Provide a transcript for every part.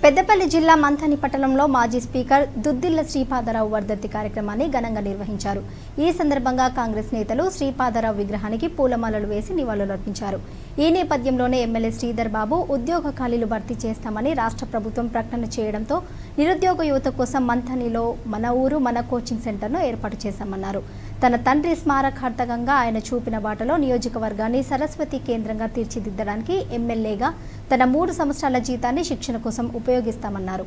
పెద్దపల్లి జిల్లా మంథని పట్టణంలో మాజీ స్పీకర్ దుద్దిల్ల శ్రీపాదరావు వర్ధంతి కార్యక్రమాన్ని ఘనంగా నిర్వహించారు ఈ సందర్భంగా కాంగ్రెస్ నేతలు శ్రీపాదరావు విగ్రహానికి పూలమాలలు వేసి నివాళులర్పించారు ఈ నేపథ్యంలోనే ఎమ్మెల్యే శ్రీధర్ బాబు ఉద్యోగ ఖాళీలు భర్తీ చేస్తామని రాష్ట్ర ప్రభుత్వం ప్రకటన చేయడంతో నిరుద్యోగ యువత కోసం మంథనిలో మన ఊరు మన కోచింగ్ సెంటర్ను ఏర్పాటు చేశామన్నారు తన తండ్రి స్మారకార్థకంగా ఆయన చూపిన బాటలో నియోజకవర్గాన్ని సరస్వతి కేంద్రంగా తీర్చిదిద్దడానికి ఎమ్మెల్యేగా తన మూడు సంవత్సరాల జీతాన్ని శిక్షణ కోసం ఉపయోగిస్తామన్నారు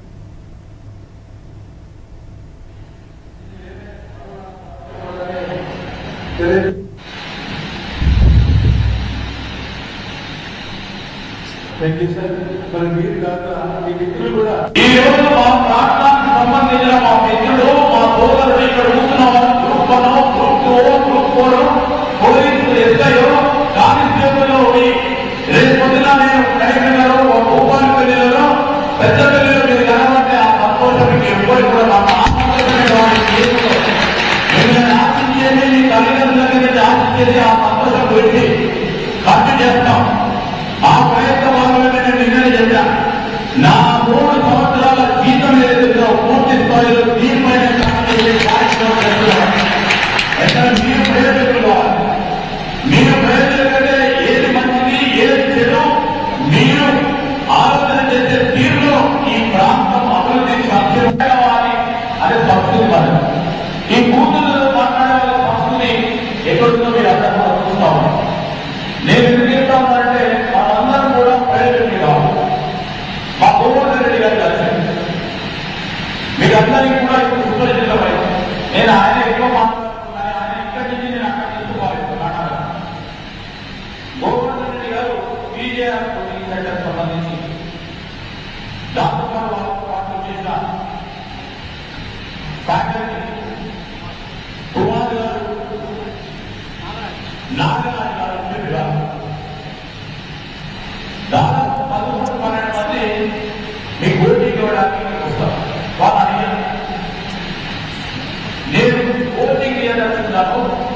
థ్యాంక్ యూ సార్ మరి మీరు కాక మీ మిత్రులు కూడా ఈ రోజు మా ప్రాంతానికి సంబంధించిన మా మిత్రుడు మా సోదరుడు ఇక్కడ కూర్చున్నాం group one group two group four police SI constable ఉండి రేపు పొద్దున నేను కరీంనగర్ భూపాలపల్లిలో పెద్ద పెళ్లిలో మీరు కనబడితే ఆ సంతోషం మీకు ఎవ్వరు కూడా మా ఆనందమైన వారి జీవితంలో మిమ్మల్ని ఆశించేది మీ తల్లిదండ్రుల మీద ఆశించేది ఆ సంతోషం గురించి ఖర్చు చేస్తాం ఆ ప్రయత్న భాగంగా నేను నిన్ననే చెప్పాను నా మూడు సంవత్సరాల జీతం ఏదైతే పూర్తి స్థాయిలో దీనిపైన పనిచేసే కార్యక్రమం చేస్తున్నాను ఎక్కడ మీరు ప్రయోజకులు కావాలి మీరు ప్రయోజనం కంటే ఏది మంచిది ఏది చెడు మీరు ఆలోచన చేసే తీరులో ఈ ప్రాంతం అభివృద్ధి సాధ్యం కావాలి అనే సంస్కృతి మనం ఈ కూతురు మాట్లాడే వాళ్ళ సంస్కృతి ఎక్కడుందో మీరు అక్కడ కూడా చూస్తా ఉన్నారు నేను ఎందుకు చెప్తా ఉన్నానంటే మనందరం కూడా ప్రయోజనం కావాలి మా గోవర్ధన్ రెడ్డి గారు కలిసి మీకు అందరికీ కూడా ఇప్పుడు సుపరిచితమై నేను ఆయన ఎక్కువ మాట్లాడుతున్నాను ఆయన ఇక్కడి నుంచి నేను అక్కడ తీసుకోవాలి మాట్లాడాలి గోవర్ధన్ రెడ్డి గారు పీజేఆర్ కోచింగ్ సెంటర్ సంబంధించి డాక్టర్ గారు వాళ్ళతో పాటు చేసిన ఫ్యాకల్టీ కుమార్ గారు నాగరాజు గారు ఇద్దరు గారు దాదాపు పదకొండు పన్నెండు మంది మీ కోచింగ్ ఇవ్వడానికి వస్తారు వాళ్ళు అడిగారు నేను కోచింగ్ ఇవ్వదలుచుకున్నాను